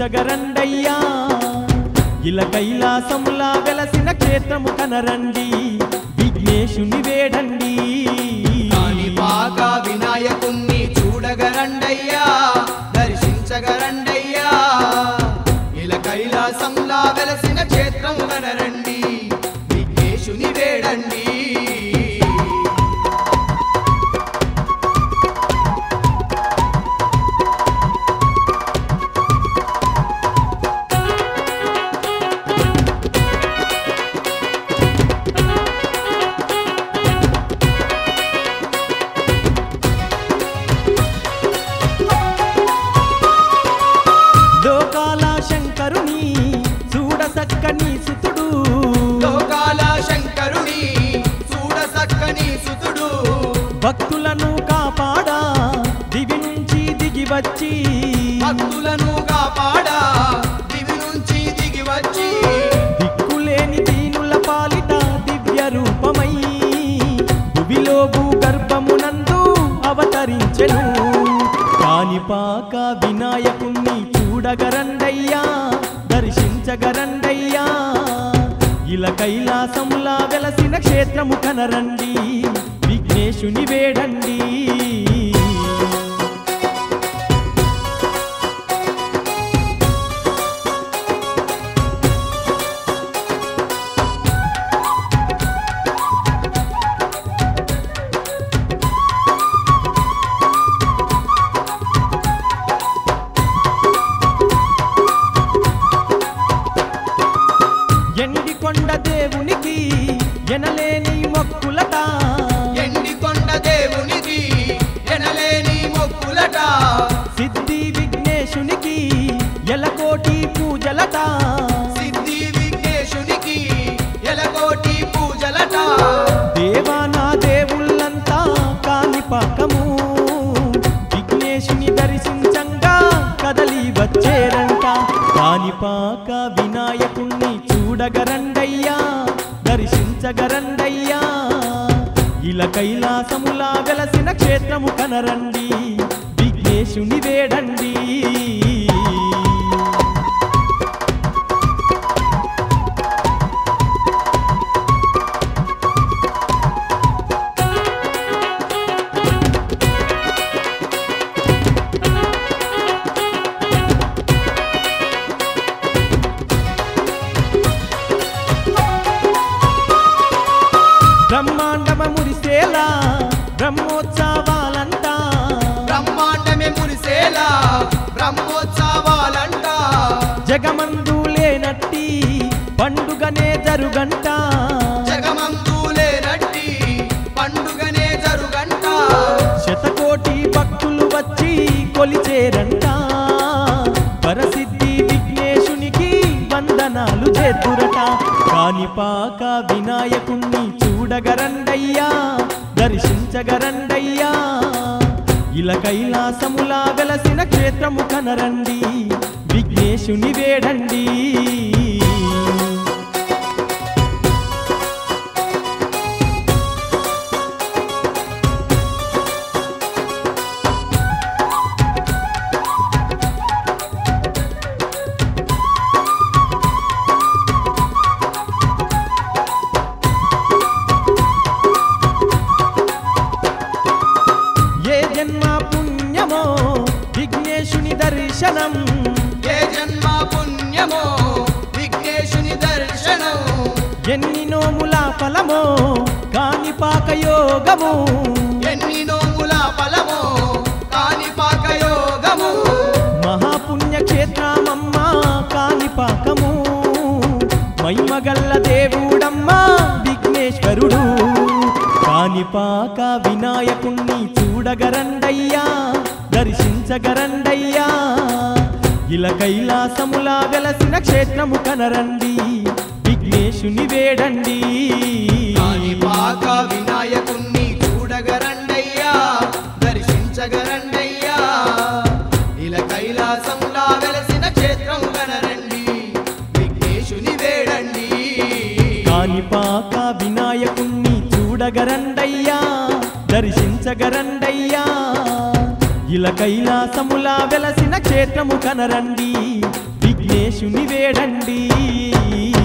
దర్శించగరండయ్యా ఇలా కైలాసములా వెలసిన క్షేత్రము కనరండి విఘ్నేశుని వేడండి కాణిపాక వినాయకుణ్ణి చూడగరండయ్యా దర్శించగరండయ్యా ఇలా కైలాసంలా వెలసిన క్షేత్రం కనరండి విఘ్నేశుని వేడండి లోకాల శంకరుని చూడసక్కని సుతుడు లోకాల శంకరుని చూడ సక్కని సుతుడు భక్తులను కాపాడా దివి నుంచి దిగి వచ్చి భక్తులను కాపాడా దివి నుంచి దిగి వచ్చి దిక్కులేని దీనుల పాలిట దివ్య రూపమై భువిలో భూగర్భమునందు అవతరించెను కానిపాక వినాయకుణ్ణి చూడగరండయ్యా దర్శించగరండయ్యా ఇలా కైలాసములా వెలసిన క్షేత్రము కనరండి విఘ్నేశుని వేడండి ఎండి కొండ దేవునికి ఎనలేని మొక్కులట ఎండి కొండ దేవునికి ఎనలేని మొక్కులట సిద్ధి విఘ్నేశునికి ఎలకోటి పూజలట సిద్ధి విఘ్నేశునికి ఎలకోటి పూజలట దేవానా దేవుళ్ళంతా కాణిపాకము విఘ్నేశుని దర్శించంగా కదలి వచ్చేరంట కాణిపాక వినాయకుణ్ణి చూడగరండయ్యా దర్శించగరండయ్యా ఇలా కైలాసములా వెలసిన క్షేత్రము కనరండి విఘ్నేశుని వేడండి బ్రహ్మాండమ మురిసేలా బ్రహ్మోత్సవాలంట బ్రహ్మాండమే మురిసేలా బ్రహ్మోత్సవాలంట జగమందు లేనట్టి పండుగనే జరుగంట జగమంతులే నట్టి పండుగనే జరుగంట శతకోటి భక్తులు వచ్చి కొలిచేరంట పరసిద్ధి విఘ్నేశునికి వందనాలు చేతురట కానిపాక వినాయకుణ్ణి చూడగరండయ్యా దర్శించగరండయ్యా ఇలా కైలాసములా వెలసిన క్షేత్రము కనరండి విఘ్నేశుని వేడండి ఏ జన్మ పుణ్యమో విఘ్నేశుని దర్శనం ఏ జన్మ పుణ్యమో విఘ్నేశుని దర్శనం ఎన్ని నోముల ఫలమో కానిపాక యోగము ఎన్ని నోముల ఫలమో కాణిపాక యోగము మహాపుణ్య క్షేత్రమమ్మ కానిపాకము మైమగల్ల దేవుడమ్మా విఘ్నేశ్వరుడు కానిపాక వినాయకుణ్ణి చూడగరండయ్యా దర్శించగరండయ్యా ఇలా కైలాసములా వెలసిన క్షేత్రము కనరండి విఘ్నేశుని వేడండి కాణిపాక వినాయకుణ్ణి చూడగరండయ్యా దర్శించగరండయ్యా ఇలా కైలాసంలా వెలసిన క్షేత్రం కనరండి విఘ్నేశుని వేడండి కానిపాక వినాయకుణ్ణి చూడగరండయ్యా దర్శించగరండయ్యా ఇలా కైలాసములా వెలసిన క్షేత్రము కనరండి విఘ్నేశుని వేడండి